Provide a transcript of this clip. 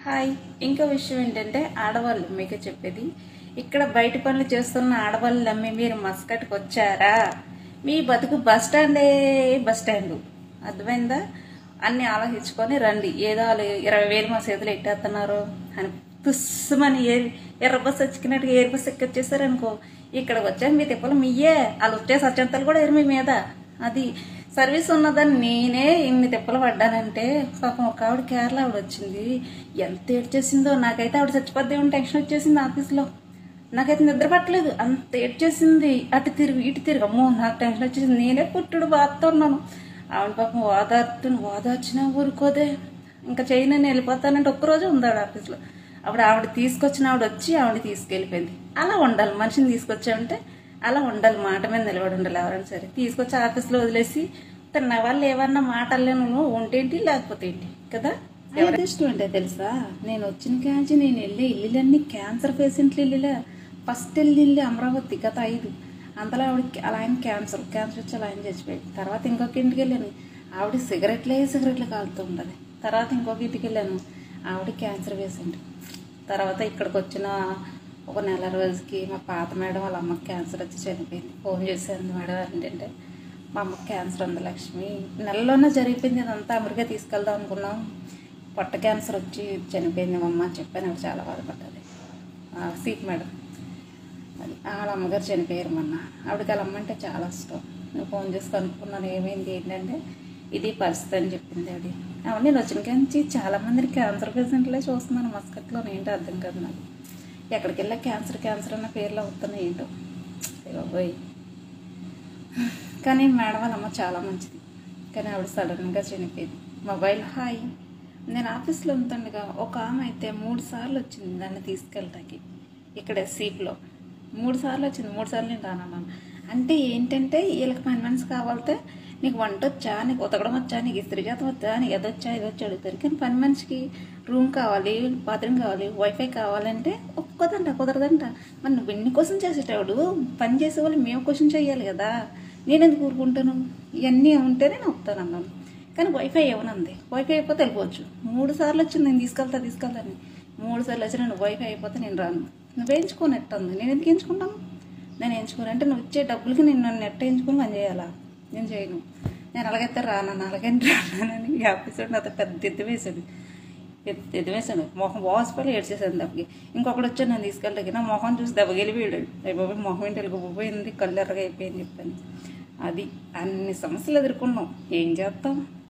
hi ఇంకో విషయం ఏంటంటే ఆడవాళ్ళు మీకు చెప్పేది ఇక్కడ బయట పనులు చేస్తున్న ఆడవాళ్ళు నమ్మి మీరు మస్కట్కి వచ్చారా మీ బతుకు బస్ స్టాండే బస్ స్టాండ్ అర్థమైందా అన్ని ఆలోచించుకొని రండి ఏదో వాళ్ళు ఇరవై వేలు మా చేతులు ఎట్టేస్తున్నారు అని తుస్సుమని ఏ ఎర్ర బస్సు ఎక్కినట్టుగా ఎయిర్ బస్సు ఎక్కొచ్చేసారనుకో ఇక్కడ వచ్చాక మీ తిప్పలు మీయే వాళ్ళు వచ్చే సత్యంతలు కూడా ఎరు మీ మీద అది సర్వీస్ ఉన్నదని నేనే ఇన్ని తిప్పలు పడ్డానంటే పాపం ఒక ఆవిడ కేరళ ఆవిడ వచ్చింది ఎంత ఏడ్చేసిందో నాకైతే ఆవిడ చచ్చిపోద్దేమో టెన్షన్ వచ్చేసింది ఆఫీస్లో నాకైతే నిద్ర పట్టలేదు అంత ఏడ్చేసింది అటు తిరిగి ఇటు తిరిగి అమ్మో నాకు టెన్షన్ వచ్చేసింది నేనే పుట్టుడు బాధతున్నాను ఆవిడ పాపం ఓదార్తుని ఓదార్చినా ఊరుకోదే ఇంకా చేయను నేను వెళ్ళిపోతానంటే ఒక్కరోజు ఉందాడు ఆఫీస్లో అప్పుడు ఆవిడ తీసుకొచ్చిన ఆవిడ వచ్చి ఆవిడ తీసుకెళ్ళిపోయింది అలా ఉండాలి మనిషిని తీసుకొచ్చామంటే అలా ఉండాలి మాట మీద నిలబడి ఉండాలి ఎవరైనా సరే తీసుకొచ్చి ఆఫీస్లో వదిలేసి తన వాళ్ళు ఏమన్నా మాటలే నువ్వు ఉంటేంటి లేకపోతే ఏంటి కదా ఎవరి ఇష్టం అంటే తెలుసా నేను వచ్చిన కాంచి నేను వెళ్ళే ఇల్లులన్నీ క్యాన్సర్ పేషెంట్లు ఇల్లులే ఫస్ట్ వెళ్ళి ఇల్లు అమరావతి గత ఐదు అంతలో ఆవిడకి అలా ఆయన క్యాన్సర్ క్యాన్సర్ వచ్చి అలా ఆయన చచ్చిపోయింది తర్వాత ఇంకొక ఇంటికి వెళ్ళాను ఆవిడ సిగరెట్లే సిగరెట్లు కాలుతూ ఉండదు తర్వాత ఇంకొక ఇంటికి వెళ్ళాను ఆవిడ క్యాన్సర్ పేషెంట్ తర్వాత ఇక్కడికి వచ్చిన ఒక నెల రోజుకి మా పాత మేడం వాళ్ళ అమ్మకి క్యాన్సర్ వచ్చి చనిపోయింది ఫోన్ చేశాను మేడం ఏంటంటే మా అమ్మకి క్యాన్సర్ ఉంది లక్ష్మి నెలలోనే జరిగిపోయింది అదంతా అమెరికా తీసుకెళ్దాం అనుకున్నాం పొట్ట క్యాన్సర్ వచ్చి చనిపోయింది మా అమ్మ అని చెప్పాను ఆవిడ చాలా బాధపడ్డది ఆ, సీట్ మేడం అది వాళ్ళ అమ్మగారు చనిపోయారు మొన్న ఆవిడకి వాళ్ళ అమ్మ అంటే చాలా ఇష్టం నేను ఫోన్ చేసి కనుక్కున్నాను ఏమైంది ఏంటంటే ఇది పరిస్థితి అని చెప్పింది ఆవిడ అవును నేను వచ్చిన కాంచి చాలా మందికి క్యాన్సర్ పేషెంట్లే చూస్తున్నాను మస్కట్లో ఏంటో అర్థం కాదు నాకు ఎక్కడికి వెళ్ళా క్యాన్సర్ క్యాన్సర్ అన్న పేర్లు అవుతున్నాయి ఏంటో బాబోయ్ కానీ మేడం వాళ్ళ అమ్మ చాలా మంచిది కానీ ఆవిడ సడన్గా చనిపోయింది మొబైల్ హాయ్ నేను ఆఫీస్లో ఉంటుండగా ఒక ఆమె అయితే మూడు సార్లు వచ్చింది దాన్ని తీసుకెళ్ళటానికి ఇక్కడ సీప్లో మూడు సార్లు వచ్చింది మూడు సార్లు నేను రానన్నాను అంటే ఏంటంటే వీళ్ళకి పని మనిషి కావాలితే నీకు వంట వచ్చా నీకు ఉతకడం వచ్చా నీకు ఇస్త్రీ చేత వచ్చా నీకు ఎదొచ్చా ఇది వచ్చి అడుగుతారు కానీ పని మనిషికి రూమ్ కావాలి బాత్రూమ్ కావాలి వైఫై కావాలంటే ఒక్కదంట కుదరదంట మరి నువ్వు ఎన్ని క్వశ్చన్ చేసేటప్పుడు పని చేసే వాళ్ళు మేము క్వశ్చన్ చేయాలి కదా నేను ఎందుకు ఊరుకుంటాను ఇవన్నీ ఉంటేనే నేను వస్తాను అన్నాను కానీ వైఫై ఏమనుంది వైఫై అయిపోతే వెళ్ళిపోవచ్చు మూడు సార్లు వచ్చింది నేను తీసుకెళ్తా తీసుకెళ్తాను మూడు సార్లు వచ్చిన నువ్వు వైఫై అయిపోతే నేను రాను నువ్వు వేయించుకొని నెట్ ఉంది నేను ఎందుకు ఎంచుకుంటాను నేను ఎంచుకోను అంటే నువ్వు ఇచ్చే డబ్బులకి నేను నన్ను నెట్ ఎంచుకొని పని చేయాలా నేను చేయను నేను అలాగైతే రానని అలాగైతే రానని ఈ ఆఫీసర్ నాతో పెద్ద ఎత్తు వేసాడు పెద్ద ఎత్తు వేసాడు మొహం వాసిపోయి ఏడ్చేసాను దెబ్బకి ఇంకొకటి వచ్చాడు నన్ను తీసుకెళ్ళకి నా మొహం చూసి దెబ్బకి వెళ్ళిపోయాడు అయిపోయి మొహం ఏంటి వెళ్ళిపోయింది కళ్ళు ఎర్రగా అయిపోయింది చెప్పాను అది అన్ని సమస్యలు ఎదుర్కొన్నాం ఏం చేస్తాం